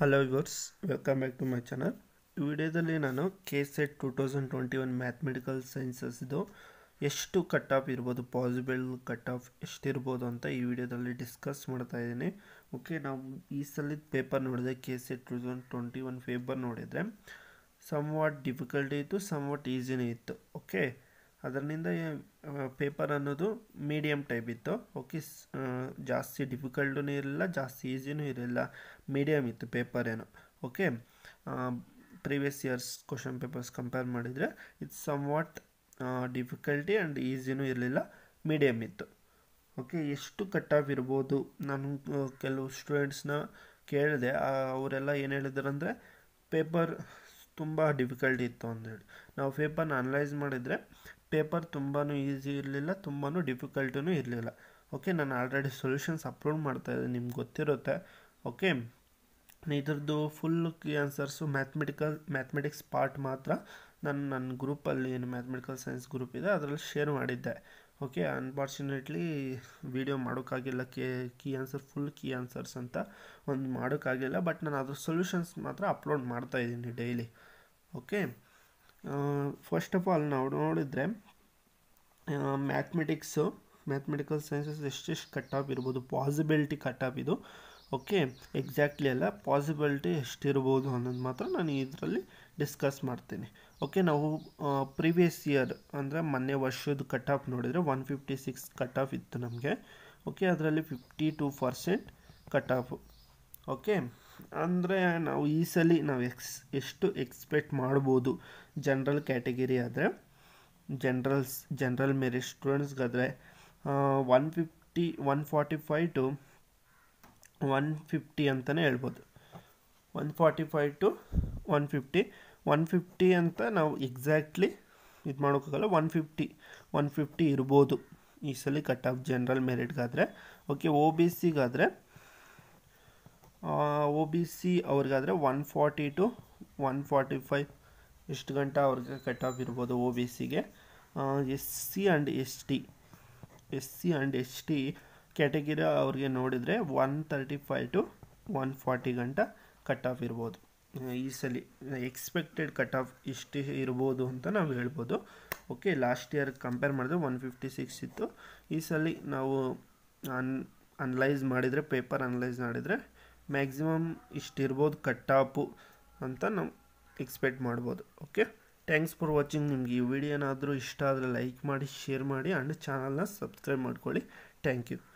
hello viewers welcome back to my channel ಈ ವಿಡಿಯೋದಲ್ಲಿ ನಾನು K SET two thousand twenty one mathematical ಸೈನ್ಸಸ್ದು ಎಷ್ಟು ಕಟ್ ಆಫ್ ಇರ್ಬೋದು ಪಾಸಿಬಲ್ ಕಟ್ ಆಫ್ ಎಷ್ಟಿರ್ಬೋದು ಅಂತ ಈ ವಿಡಿಯೋದಲ್ಲಿ ಡಿಸ್ಕಸ್ ಮಾಡ್ತಾ ಇದ್ದೀನಿ ಓಕೆ ನಾವು ಈ ಸಲದ ಪೇಪರ್ ನೋಡಿದೆ K SET two thousand twenty one paper ನೋಡಿದರೆ ಸಮ್ ವಾಟ್ ಡಿಫಿಕಲ್ಟಿ ಇತ್ತು ಸಮ್ ವಾಟ್ ಈಸಿನೇ ಇತ್ತು ಓಕೆ ಅದರಿಂದ ಪೇಪರ್ ಅನ್ನೋದು ಮೀಡಿಯಮ್ ಟೈಪ್ ಇತ್ತು ಓಕೆ ಜಾಸ್ತಿ ಡಿಫಿಕಲ್ಟೂ ಇರಲಿಲ್ಲ ಜಾಸ್ತಿ ಈಸಿನೂ ಇರಲಿಲ್ಲ ಮೀಡಿಯಮ್ ಇತ್ತು ಪೇಪರ್ ಏನು okay previous years question papers compare ಮಾಡಿದರೆ it's somewhat difficulty and ಈಸಿನೂ ಇರಲಿಲ್ಲ ಮೀಡಿಯಮ್ ಇತ್ತು ಓಕೆ ಎಷ್ಟು ಕಟ್ ಆಫ್ ಇರ್ಬೋದು ನಾನು ಕೆಲವು ಸ್ಟೂಡೆಂಟ್ಸ್ನ ಕೇಳಿದೆ ಅವರೆಲ್ಲ ಏನು ಹೇಳಿದಾರಂದರೆ ಪೇಪರ್ ತುಂಬ ಡಿಫಿಕಲ್ಟಿ ಇತ್ತು ಅಂದೇಳಿ ನಾವು ಪೇಪರ್ನ ಅನಲೈಸ್ ಮಾಡಿದರೆ ಪೇಪರ್ ತುಂಬಾ ಈಸಿ ಇರಲಿಲ್ಲ ತುಂಬಾ ಡಿಫಿಕಲ್ಟೂ ಇರಲಿಲ್ಲ ಓಕೆ ನಾನು ಆಲ್ರೆಡಿ ಸೊಲ್ಯೂಷನ್ಸ್ ಅಪ್ಲೋಡ್ ಮಾಡ್ತಾಯಿದ್ದೆ ನಿಮ್ಗೆ ಗೊತ್ತಿರುತ್ತೆ ಓಕೆ ಇದ್ರದ್ದು full key answers mathematical mathematics part ಮಾತ್ರ ನಾನು ನನ್ನ ಗ್ರೂಪಲ್ಲಿ ಏನು ಮ್ಯಾಥಮೆಟಿಕಲ್ ಸೈನ್ಸ್ ಗ್ರೂಪ್ ಇದೆ ಅದರಲ್ಲಿ ಶೇರ್ ಮಾಡಿದ್ದೆ ಓಕೆ ಅನ್ಫಾರ್ಚುನೇಟ್ಲಿ ವಿಡಿಯೋ ಮಾಡೋಕ್ಕಾಗಿಲ್ಲ ಕೇ key answer full key answers ಅಂತ ಒಂದು ಮಾಡೋಕ್ಕಾಗಿಲ್ಲ ಬಟ್ ನಾನು ಅದ್ರ ಸೊಲ್ಯೂಷನ್ಸ್ ಮಾತ್ರ ಅಪ್ಲೋಡ್ ಮಾಡ್ತಾಯಿದ್ದೀನಿ daily okay first of all ನಾವು ನೋಡಿದರೆ ಮ್ಯಾಥಮೆಟಿಕ್ಸು ಮ್ಯಾಥಮೆಟಿಕಲ್ ಸೈನ್ಸಸ್ ಎಷ್ಟೆಷ್ಟು ಕಟ್ ಆಫ್ ಇರ್ಬೋದು ಪಾಸಿಬಿಲಿಟಿ ಕಟ್ ಆಫ್ ಇದು ಓಕೆ ಎಕ್ಸಾಕ್ಟ್ಲಿ ಅಲ್ಲ ಪಾಸಿಬಿಲಿಟಿ ಎಷ್ಟಿರ್ಬೋದು ಅನ್ನೋದು ಮಾತ್ರ ನಾನು ಇದರಲ್ಲಿ ಡಿಸ್ಕಸ್ ಮಾಡ್ತೀನಿ ಓಕೆ ನಾವು ಪ್ರಿವಿಯಸ್ ಇಯರ್ ಅಂದರೆ ಮೊನ್ನೆ ವರ್ಷದ ಕಟ್ ಆಫ್ ನೋಡಿದರೆ one fifty six cut off ಇತ್ತು ನಮಗೆ ಓಕೆ ಅದರಲ್ಲಿ fifty two percent cut off okay ಅಂದರೆ ನಾವು ಈ ಸಲ ನಾವು ಎಕ್ಸ್ ಎಷ್ಟು ಎಕ್ಸ್ಪೆಕ್ಟ್ ಮಾಡ್ಬೋದು ಜನ್ರಲ್ ಕ್ಯಾಟಗಿರಿ ಆದರೆ ಜನ್ರಲ್ಸ್ ಜನ್ರಲ್ ಮೇರಿಟ್ ಸ್ಟೂಡೆಂಟ್ಸ್ಗಾದರೆ one fifty one forty five to one fifty ಅಂತಲೇ ಹೇಳ್ಬೋದು one forty five to one fifty one fifty ಅಂತ ನಾವು ಎಕ್ಸಾಕ್ಟ್ಲಿ ಇದು ಮಾಡೋಕ್ಕಾಗಲ್ಲ ಒನ್ ಫಿಫ್ಟಿ ಒನ್ ಫಿಫ್ಟಿ ಇರ್ಬೋದು ಈ ಸಲ ಕಟ್ ಆಫ್ ಜನರಲ್ ಮೆರಿಟ್ಗಾದರೆ ಓಕೆ ಒ ಬಿ ಸಿಗಾದರೆ ಒ ಬಿ ಸಿ ಅವ್ರಿಗಾದರೆ one forty two one forty five ಎಷ್ಟು ಗಂಟೆ ಅವ್ರಿಗೆ ಕಟ್ ಆಫ್ ಇರ್ಬೋದು ಒ ಬಿ ಸಿಗೆ S C and S T S C and S T category ಅವ್ರಿಗೆ ನೋಡಿದರೆ one thirty five to one forty ಗಂಟ ಕಟ್ ಆಫ್ ಇರ್ಬೋದು ಈ ಸಲ ಎಕ್ಸ್ಪೆಕ್ಟೆಡ್ ಕಟ್ ಆಫ್ ಇಷ್ಟು ಇರ್ಬೋದು ಅಂತ ನಾವು ಹೇಳ್ಬೋದು ಓಕೆ ಲಾಸ್ಟ್ ಇಯರ್ ಕಂಪೇರ್ ಮಾಡಿದ್ರೆ ಒನ್ ಫಿಫ್ಟಿ ಸಿಕ್ಸ್ ಇತ್ತು ಈ ಸಲ ನಾವು ಅನ್ ಅನಲೈಸ್ ಮಾಡಿದರೆ ಪೇಪರ್ ಅನಲೈಸ್ ಮಾಡಿದರೆ ಮ್ಯಾಕ್ಸಿಮಮ್ ಇಷ್ಟಿರ್ಬೋದು ಕಟ್ ಆಫು ಅಂತ ನಾವು ಎಕ್ಸ್ಪೆಕ್ಟ್ ಮಾಡ್ಬೋದು ಓಕೆ ಥ್ಯಾಂಕ್ಸ್ ಫಾರ್ ವಾಚಿಂಗ್ ನಿಮ್ಗೆ ಈ ವಿಡಿಯೋ ಏನಾದರೂ ಇಷ್ಟ ಆದರೆ ಲೈಕ್ ಮಾಡಿ ಶೇರ್ ಮಾಡಿ ಆ್ಯಂಡ್ ಚಾನಲ್ನ ಸಬ್ಸ್ಕ್ರೈಬ್ ಮಾಡ್ಕೊಳ್ಳಿ ಥ್ಯಾಂಕ್ ಯು